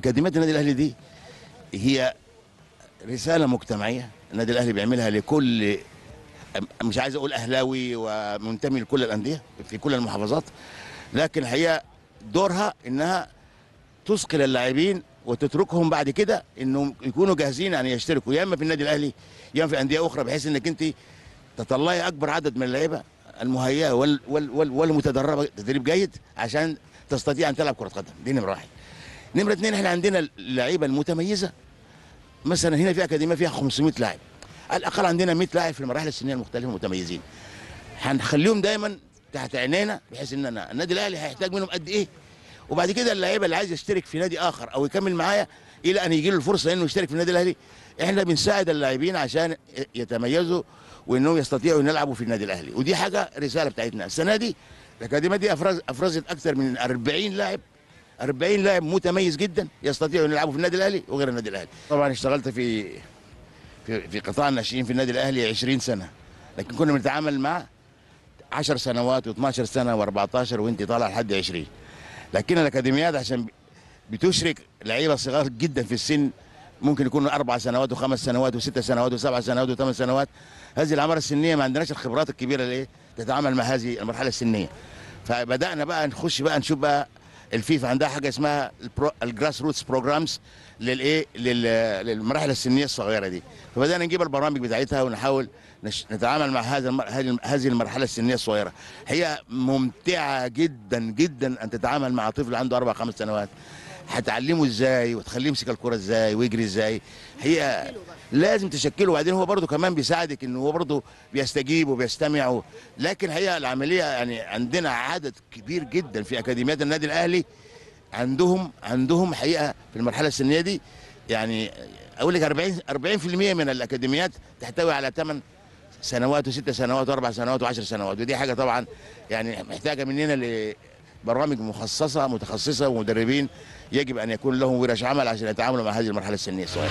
اكاديميه النادي الاهلي دي هي رساله مجتمعيه النادي الاهلي بيعملها لكل مش عايز اقول اهلاوي ومنتمي لكل الانديه في كل المحافظات لكن هي دورها انها تثقل اللاعبين وتتركهم بعد كده انهم يكونوا جاهزين ان يشتركوا يا اما في النادي الاهلي يا اما في انديه اخرى بحيث انك انت تطلعي اكبر عدد من اللعيبه المهيئه وال وال وال والمتدربه تدريب جيد عشان تستطيع ان تلعب كره قدم دي نمره واحد نمره اثنين احنا عندنا اللعيبه المتميزه مثلا هنا في اكاديميه فيها 500 لاعب على الاقل عندنا 100 لاعب في المراحل السنيه المختلفه متميزين هنخليهم دايما تحت عينينا بحيث ان أنا النادي الاهلي هيحتاج منهم قد ايه وبعد كده اللعيبه اللي عايز يشترك في نادي اخر او يكمل معايا الى ان يجي له الفرصه انه يشترك في النادي الاهلي احنا بنساعد اللاعبين عشان يتميزوا وانهم يستطيعوا ان يلعبوا في النادي الاهلي ودي حاجه رساله بتاعتنا السنه دي الاكاديميه دي افرز افرزت اكثر من 40 لاعب 40 لاعب متميز جدا يستطيعوا ان يلعبوا في النادي الاهلي وغير النادي الاهلي طبعا اشتغلت في في, في قطاع الناشئين في النادي الاهلي 20 سنه لكن كنا بنتعامل مع 10 سنوات و12 سنه و14 وانت طالع لحد 20 لكن الاكاديميات عشان بتشرك لعيبه صغار جدا في السن ممكن يكونوا اربع سنوات وخمس سنوات وست سنوات وسبع سنوات وثمان سنوات هذه الاعمار السنيه ما عندناش الخبرات الكبيره اللي تتعامل مع هذه المرحله السنيه فبدانا بقى نخش بقى نشوف بقى الفيفا عندها حاجه اسمها الجراس روتس بروجرامز للايه لل- للمراحل السنيه الصغيره دي فبدانا نجيب البرامج بتاعتها ونحاول نش- نتعامل مع هذا المر... هذه هذه المرحله السنيه الصغيره هي ممتعه جدا جدا ان تتعامل مع طفل عنده اربع خمس سنوات هتعلمه ازاي وتخليه يمسك الكره ازاي ويجري ازاي هي لازم تشكله وبعدين هو برضه كمان بيساعدك ان هو برضه بيستجيب وبيستمع و... لكن هي العمليه يعني عندنا عدد كبير جدا في اكاديميات النادي الاهلي عندهم عندهم حقيقه في المرحله السنيه دي يعني اقول لك 40 40% من الاكاديميات تحتوي على 8 سنوات وست سنوات واربع سنوات وعشر سنوات ودي حاجه طبعا يعني محتاجه مننا لبرامج مخصصه متخصصه ومدربين يجب ان يكون لهم ورش عمل عشان يتعاملوا مع هذه المرحله السنيه الصغيره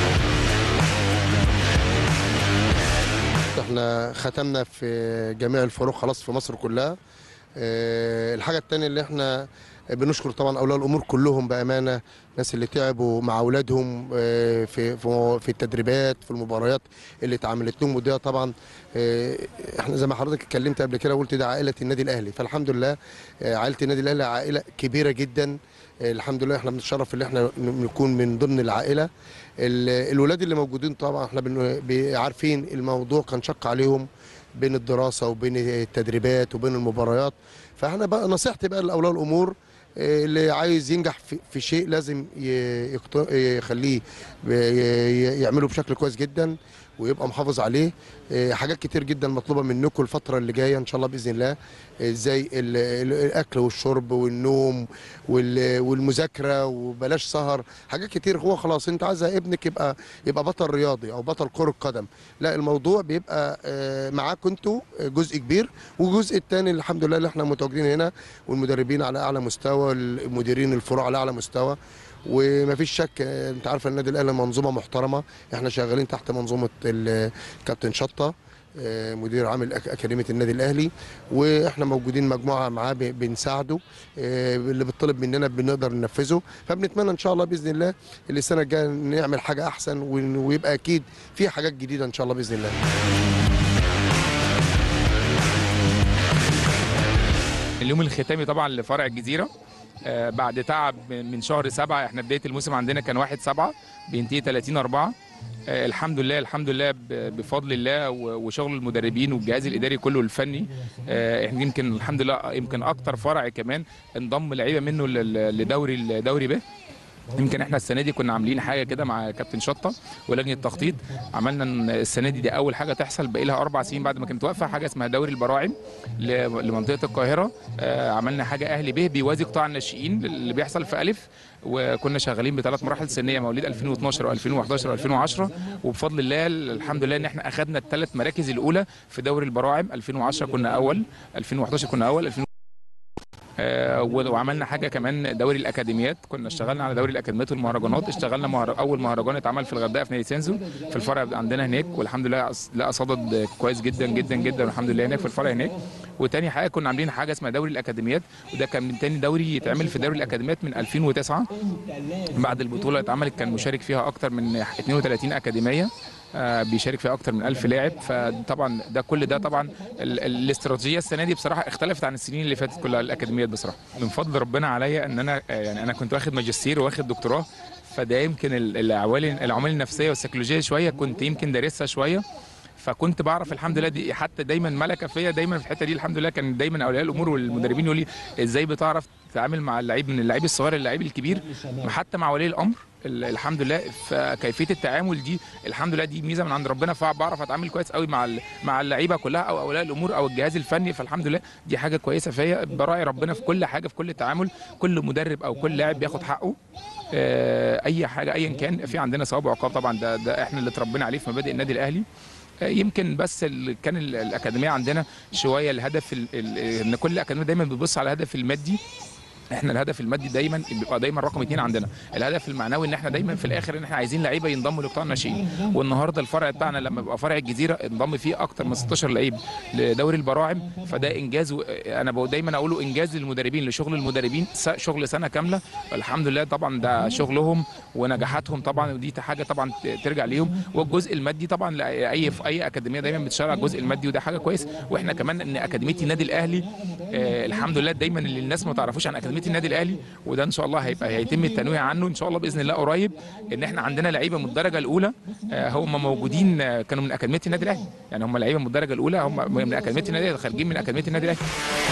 احنا ختمنا في جميع الفروق خلاص في مصر كلها اه، الحاجة التانية اللي احنا بنشكر طبعا اولياء الامور كلهم بامانه الناس اللي تعبوا مع اولادهم اه، في في في التدريبات في المباريات اللي اتعملت لهم وده طبعا اه، احنا زي ما حضرتك اتكلمت قبل كده قلت ده عائله النادي الاهلي فالحمد لله اه، عائله النادي الاهلي عائله كبيره جدا اه، الحمد لله احنا بنتشرف ان احنا نكون من ضمن العائله ال- الولاد اللي موجودين طبعا احنا بن- ب- عارفين الموضوع كان شق عليهم بين الدراسه وبين التدريبات وبين المباريات فاحنا بقى نصيحتي بقى لاولياء الامور آه، اللي عايز ينجح في- في شيء لازم ي- يقت- يخليه ب- ي- يعمله بشكل كويس جدا ويبقى محافظ عليه آه، حاجات كتير جدا مطلوبه منكم الفتره اللي جايه ان شاء الله باذن الله آه، زي ال- ال- الاكل والشرب والنوم وال- والمذاكره وبلاش سهر حاجات كتير هو خلاص انت عايز ابنك يبقى يبقى بطل رياضي او بطل كره قدم لا الموضوع بيبقى آه، معاكم انتوا جزء كبير والجزء الثاني الحمد لله اللي احنا متواجدين هنا والمدربين على اعلى مستوى المديرين الفروع على اعلى مستوى ومفيش شك آه، انت عارف النادي الاهلي منظومه محترمه احنا شغالين تحت منظومه ال- كابتن شطه آه، مدير عام الأك- اكاديميه النادي الاهلي واحنا موجودين مجموعه معاه ب- بنساعده آه، اللي بيطلب مننا بنقدر ننفذه فبنتمنى ان شاء الله باذن الله اللي السنه الجايه نعمل حاجه احسن ون- ويبقى اكيد في حاجات جديده ان شاء الله باذن الله اليوم الختامي طبعا لفرع الجزيره آه، بعد تعب من شهر سبعة احنا بدايه الموسم عندنا كان واحد سبعة بينتهي 30 أربعة آه، الحمد لله الحمد لله ب- بفضل الله و- وشغل المدربين والجهاز الاداري كله الفني آه، احنا يمكن الحمد لله يمكن اكتر فرع كمان انضم لعيبه منه لل- لدوري الدوري ب يمكن احنا السنه دي كنا عاملين حاجه كده مع كابتن شطه ولجنه التخطيط عملنا إن السنه دي دي اول حاجه تحصل بقى لها اربع سنين بعد ما كانت واقفه حاجه اسمها دوري البراعم ل- لمنطقه القاهره آه، عملنا حاجه اهلي به بيوازي قطاع الناشئين اللي بيحصل في الف وكنا شغالين بثلاث مراحل سنيه مواليد 2012 و2011 و2010 وبفضل الله الحمد لله ان احنا اخذنا الثلاث مراكز الاولى في دوري البراعم 2010 كنا اول 2011 كنا اول 2000 آه، و- وعملنا حاجه كمان دوري الاكاديميات كنا اشتغلنا على دوري الاكاديميات والمهرجانات اشتغلنا مهر... اول مهرجان اتعمل في الغردقه في نادي سينزو في الفرع عندنا هناك والحمد لله أص- لقى صدد كويس جدا جدا جدا والحمد لله هناك في الفرع هناك وتاني حاجه كنا عاملين حاجه اسمها دوري الاكاديميات وده كان من تاني دوري يتعمل في دوري الاكاديميات من 2009 بعد البطوله اتعملت كان مشارك فيها اكتر من 32 اكاديميه آه، بيشارك فيها اكتر من 1000 لاعب فطبعا ده كل ده طبعا ال- ال- الاستراتيجيه السنه دي بصراحه اختلفت عن السنين اللي فاتت كلها الاكاديميات بصراحه من فضل ربنا عليا ان انا آه، يعني انا كنت واخد ماجستير واخد دكتوراه فده يمكن ال- العوامل العوامل النفسيه والسيكولوجيه شويه كنت يمكن دارسها شويه فكنت بعرف الحمد لله دي حتى دايما ملكه فيا دايما في الحته دي الحمد لله كان دايما اولياء الامور والمدربين يقولوا لي ازاي بتعرف تتعامل مع اللعيب من اللعيب الصغير للعيب الكبير حتى مع ولي الامر ال- الحمد لله فكيفيه التعامل دي الحمد لله دي ميزه من عند ربنا فبعرف اتعامل كويس قوي مع ال- مع اللعيبه كلها او اولياء الامور او الجهاز الفني فالحمد لله دي حاجه كويسه فيا براعي ربنا في كل حاجه في كل تعامل كل مدرب او كل لاعب بياخد حقه آه، اي حاجه ايا كان في عندنا ثواب وعقاب طبعا ده ده احنا اللي اتربينا عليه في مبادئ النادي الاهلي آه، يمكن بس ال- كان ال- الاكاديميه عندنا شويه الهدف ال- ال- ان كل اكاديميه دايما بتبص على الهدف المادي احنا الهدف المادي دايما بيبقى دايما رقم اثنين عندنا الهدف المعنوي ان احنا دايما في الاخر ان احنا عايزين لعيبه ينضموا لقطاع الناشئين والنهارده الفرع بتاعنا لما بيبقى فرع الجزيره انضم فيه اكتر من 16 لعيب لدوري البراعم فده انجاز و- انا بقول دايما اقوله انجاز للمدربين لشغل المدربين س- شغل سنه كامله الحمد لله طبعا ده شغلهم ونجاحاتهم طبعا ودي حاجه طبعا ت- ترجع ليهم والجزء المادي طبعا لاي في اي اكاديميه دايما بتشتغل على الجزء المادي وده حاجه كويس واحنا كمان ان اكاديميه النادي الاهلي آه الحمد لله دايما اللي الناس ما تعرفوش عن اكاديميه النادي الاهلي وده ان شاء الله هيبقى هيتم التنويه عنه ان شاء الله باذن الله قريب ان احنا عندنا لعيبه من الدرجه الاولى آه هم موجودين آه كانوا من اكاديميه النادي الاهلي يعني هم لعيبه من الدرجه الاولى هم من اكاديميه النادي الاهلي خارجين من اكاديميه النادي الاهلي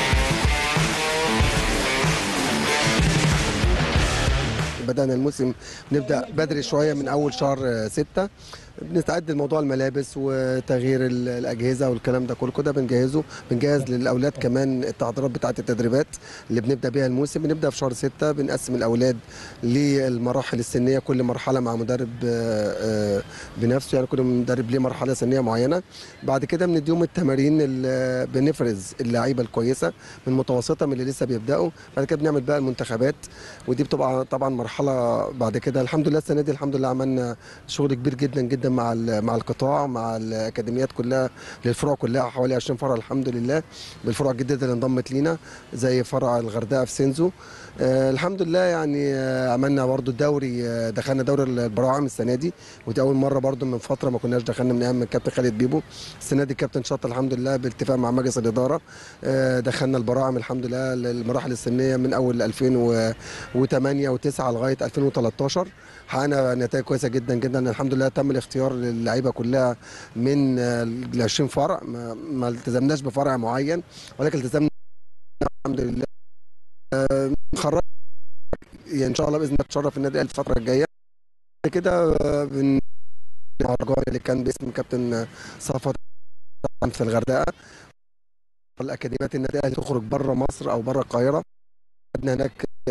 بدأنا الموسم نبدأ بدري شوية من أول شهر آه، ستة بنستعد لموضوع الملابس وتغيير ال- الأجهزة والكلام ده كله كده بنجهزه بنجهز للأولاد كمان التحضيرات بتاعة التدريبات اللي بنبدأ بيها الموسم بنبدأ في شهر ستة بنقسم الأولاد للمراحل السنية كل مرحلة مع مدرب آه، آه، بنفسه يعني كل مدرب ليه مرحلة سنية معينة بعد كده بنديهم التمارين اللي بنفرز اللعيبة الكويسة من متوسطة من اللي لسه بيبدأوا بعد كده بنعمل بقى المنتخبات ودي بتبقى طبعا مرحله بعد كده الحمد لله السنه دي الحمد لله عملنا شغل كبير جدا جدا مع ال- مع القطاع مع الاكاديميات كلها للفروع كلها حوالي 20 فرع الحمد لله بالفروع الجديده اللي انضمت لينا زي فرع الغردقه في سينزو آه الحمد لله يعني آه عملنا برضو الدوري آه دخلنا دوري البراعم السنه دي ودي اول مره برضو من فتره ما كناش دخلنا من ايام الكابتن خالد بيبو السنه دي الكابتن شط الحمد لله باتفاق مع مجلس الاداره آه دخلنا البراعم الحمد لله للمراحل السنيه من اول 2008 و9 لغايه 2013 حققنا نتائج كويسه جدا جدا الحمد لله تم الاختيار للعيبه كلها من آه، ال 20 فرع ما, ما التزمناش بفرع معين ولكن التزمنا الحمد لله آه، خرج يعني ان شاء الله باذن الله تشرف النادي الأهلي الفتره الجايه بعد كده آه، بن المهرجان اللي كان باسم كابتن صفوت طبعاً في الغردقه الاكاديميات النادي الاهلي تخرج بره مصر او بره القاهره خدنا هناك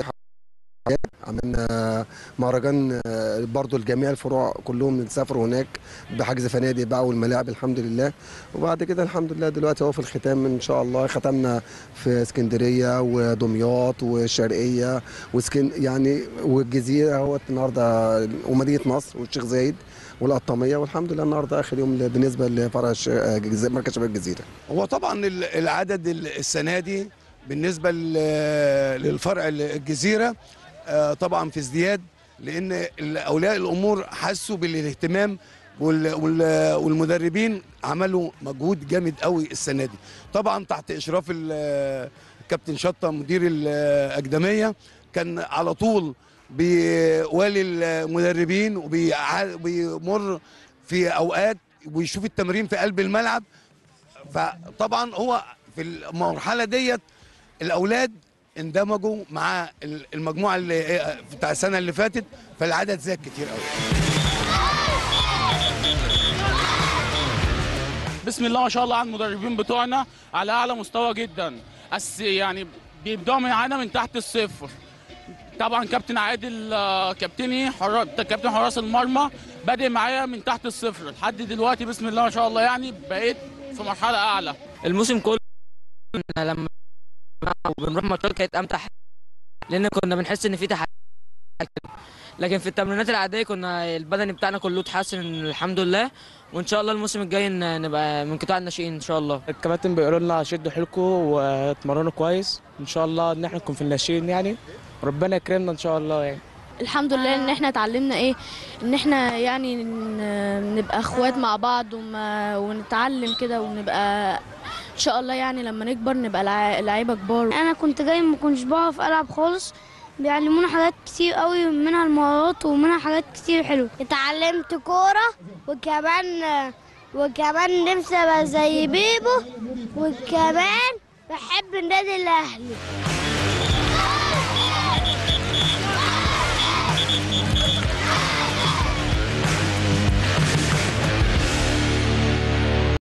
عملنا مهرجان آه، برضو لجميع الفروع كلهم سافروا هناك بحجز فنادق بقى والملاعب الحمد لله وبعد كده الحمد لله دلوقتي هو في الختام ان شاء الله ختمنا في اسكندريه ودمياط والشرقيه وسكن يعني والجزيره اهوت النهارده ومدينه نصر والشيخ زايد والقطاميه والحمد لله النهارده اخر يوم بالنسبه لفرع الش- آه، جز- مركز شباب الجزيره هو طبعا ال- العدد ال- السنه دي بالنسبه ل- للفرع الجزيره آه، طبعا في ازدياد لان ال- اولياء الامور حسوا بالاهتمام وال- وال- والمدربين عملوا مجهود جامد قوي السنه دي طبعا تحت اشراف ال- الكابتن شطه مدير الاكاديميه كان على طول بيوالي المدربين وبيمر في اوقات ويشوف التمرين في قلب الملعب فطبعا هو في المرحله ديت الاولاد اندمجوا مع المجموعه اللي بتاع السنه اللي فاتت فالعدد زاد كتير قوي بسم الله ما شاء الله على المدربين بتوعنا على اعلى مستوى جدا أس يعني بيبداوا معانا من تحت الصفر طبعا كابتن عادل آه، كابتني حرا... كابتن حراس المرمى بادئ معايا من تحت الصفر لحد دلوقتي بسم الله ما شاء الله يعني بقيت في مرحله اعلى الموسم كله لما وبنروح ماتشات كانت امتع حاجة. لان كنا بنحس ان في تحدي لكن في التمرينات العاديه كنا البدني بتاعنا كله اتحسن الحمد لله وان شاء الله الموسم الجاي ن- نبقى من قطاع الناشئين ان شاء الله الكباتن بيقولوا لنا شدوا حيلكم واتمرنوا كويس ان شاء الله ان احنا نكون في الناشئين يعني ربنا يكرمنا ان شاء الله يعني الحمد لله ان احنا اتعلمنا ايه ان احنا يعني ن- نبقى اخوات مع بعض وما ونتعلم كده ونبقى ان شاء الله يعني لما نكبر نبقى لع- لعيبه كبار انا كنت جاي ما كنتش بعرف العب خالص بيعلمونا حاجات كتير قوي منها المهارات ومنها حاجات كتير حلوه اتعلمت كوره وكمان وكمان نفسي ابقى زي بيبو وكمان بحب النادي الاهلي